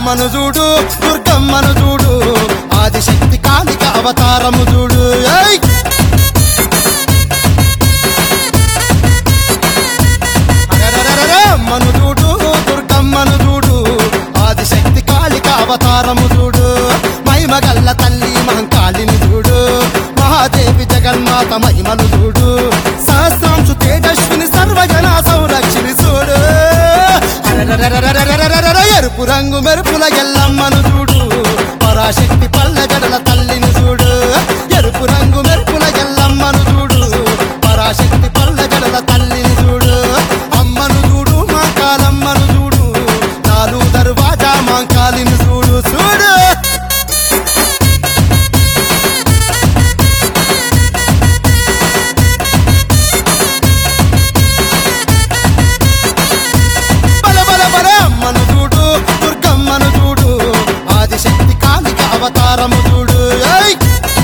అమ్మను చూడు దుర్గమ్మను చూడు ఆదిశక్తి కాళిక అవతారము చూడు ఏయ్! అరెరెరెరెరె, అమ్మను చూడు దుర్గమ్మను చూడు ఆదిశక్తి కాళిక అవతారము చూడు మహిమగల్ల తల్లి మహంకాళిని చూడు మహాదేవి జగన్మాత మహిమలు చూడు సహస్రాంశు తేజస్విని సర్వజన సంరక్షిని చూడు అరెరెరెరెరెరెరెరెరెరె, ఎరుపు రంగు మెరుపుల ఎల్లమ్మను చూడు పరాశక్తి పల్ల జడల తల్లిని చూడు ఎరుపు రంగు మెరుపుల ఎల్లమ్మను చూడు పరాశక్తి పల్ల జడల తల్లిని చూడు అమ్మను చూడు మా కాలమ్మను చూడు నాలుగు దర్వాజా మా కాలిని చూడు చూడు బల బల బల అమ్మను చూడు దుర్గమ్మను చూడు ఆదిశక్తి కాళిక అవతారము చూడు ఏయ్!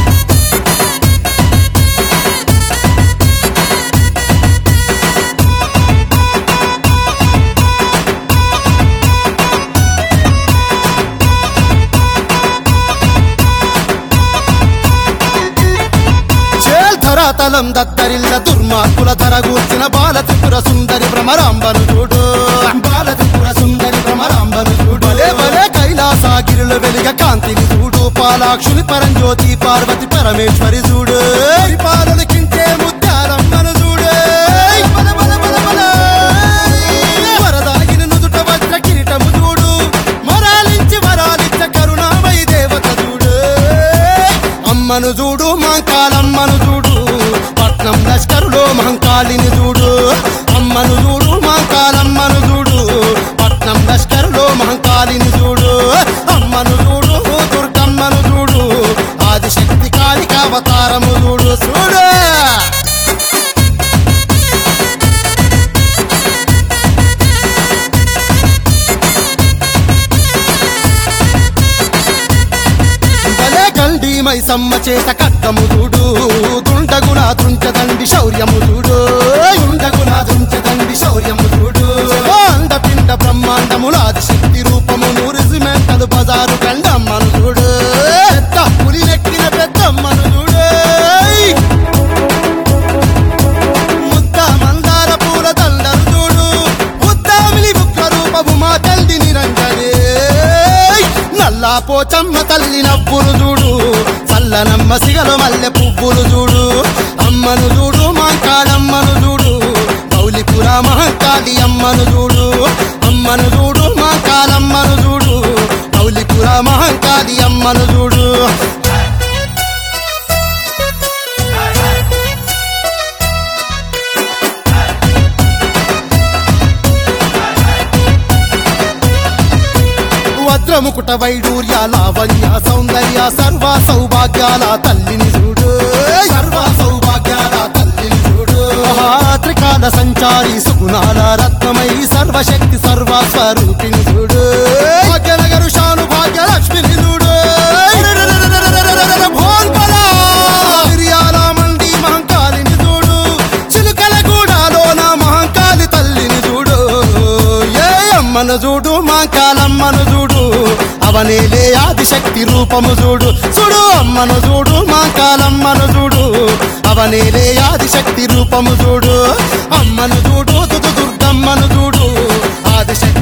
చేల్ ధరాతలం దద్దరిల్ల దుర్మార్గుల ధరగూర్చిన బాల త్రిపుర సుందరి భ్రమరాంబను చూడు బాల త్రిపుర సుందరి భ్రమరాంబను చూడు భలే భలే కైలాసగిరిలో వెలిగ కాంతిని చూడు పాలాక్షుని పరంజ్యోతి పార్వతి పరమేశ్వరి చూడు పాలనకించే ముత్యారమ్మను చూడు బల బల బల బల. వరదాగిన నుదుట వజ్ర కిరీటము చూడు మరాలించి వరాలిచ్చ కరుణామయి దేవత చూడు అమ్మను చూడు మహంకాలమ్మను చూడు పట్నం లష్కరులో మహంకాళిని చూడు అమ్మను చూడు మహంకాలమ్మను చూడు పట్నం లష్కరులో మహంకాళిని చూడు అమ్మను చూడు దుర్గమ్మను చూడు ఆదిశక్తి కాళిక అవతారము చూడు చూడు భలే గండి మైసమ్మ చేత కట్టము చూడు దుండగుణ దుంచదండి శౌర్యము చూడు దుండగుణ దుంచదండి శౌర్యము చూడు అండపిండ బ్రహ్మాండములాది శక్తి రూపము నూరిసి మెంటలు బజారు కండమ్మను చూడు పెద్ద పులి నెక్కిన పెద్దమ్మను చూడు ముద్ద మందార పూల దండలు చూడు ముద్దామిలి ముఖ్య రూపము మా తల్లి నిరంజనే నల్లా పోచమ్మ తల్లి నవ్వులు చూడు చల్లనమ్మ సిగలు మల్లె పువ్వులు చూడు అమ్మను చూడు మాంకాళమ్మను చూడు మౌలిపుర మహంకాళి అమ్మను చూడు అమ్మను చూడు మాంకాళమ్మను చూడు మౌలిపుర మహంకాళి అమ్మను చూడు వజ్రముకుట వైడూర్య లావణ్య సౌందర్య సర్వ సౌభాగ్యాల తల్లిని చూడు సర్వ సౌభాగ్యాల తల్లిని చూడు త్రికాల సంచారి సుగుణాల రత్నమై సర్వశక్తి సర్వ స్వరూపిణి చూడు భాగ్యనగరు శాను భాగ్య లక్ష్మిని చూడు భోన్పల మిరియాల మండి మహంకాళిని చూడు చిలుకల గూడాలో నా మహంకాళి తల్లిని చూడు ఏ అమ్మను చూడు మాంకాలమ్మను చూడు అవనేలే ఆదిశక్తి రూపము చూడు చూడు అమ్మను చూడు మాంకాలమ్మను చూడు అవనేలే ఆదిశక్తి రూపము చూడు అమ్మను చూడు దుదు దుర్గమ్మను చూడు ఆదిశక్తి